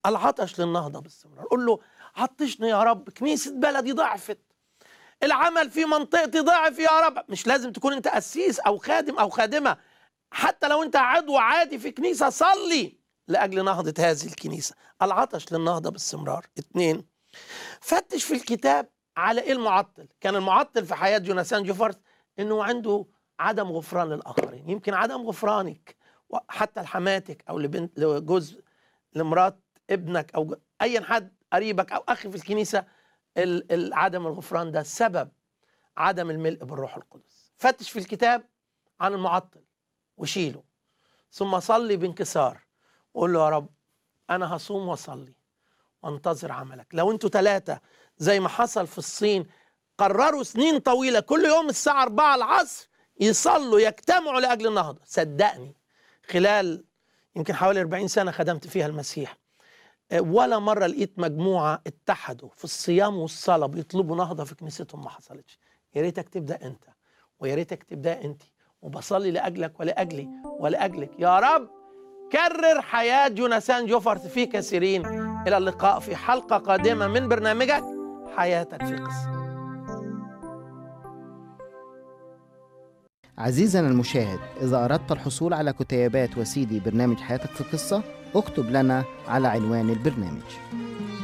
العطش للنهضة باستمرار قول له عطشني يا رب كنيسة بلدي ضعفت العمل في منطقتي ضعف يا رب مش لازم تكون انت قسيس او خادم او خادمة حتى لو انت عضو عادي في كنيسة صلي لأجل نهضة هذه الكنيسة العطش للنهضة باستمرار اتنين فتش في الكتاب على ايه المعطل كان المعطل في حياة جوناثان جوفرت انه عنده عدم غفران للآخرين يمكن عدم غفرانك حتى لحماتك او لبنت لجوز لمرات ابنك او ايا حد قريبك او اخي في الكنيسه ال- ال- عدم الغفران ده سبب عدم الملء بالروح القدس فتش في الكتاب عن المعطل وشيله ثم صلي بانكسار وقول له يا رب انا هصوم واصلي وانتظر عملك لو انتوا ثلاثه زي ما حصل في الصين قرروا سنين طويله كل يوم الساعه 4 العصر يصلوا يجتمعوا لاجل النهضه صدقني خلال يمكن حوالي 40 سنه خدمت فيها المسيح ولا مره لقيت مجموعه اتحدوا في الصيام والصلاه بيطلبوا نهضه في كنيستهم ما حصلتش يا ريتك تبدا انت ويا ريتك تبدا انت وبصلي لاجلك ولاجلي ولاجلك يا رب كرر حياه جوناثان جوفرت في كثيرين الى اللقاء في حلقه قادمه من برنامجك حياتك في قصه عزيزنا المشاهد إذا أردت الحصول على كتيبات وسيدي برنامج حياتك في قصة اكتب لنا على عنوان البرنامج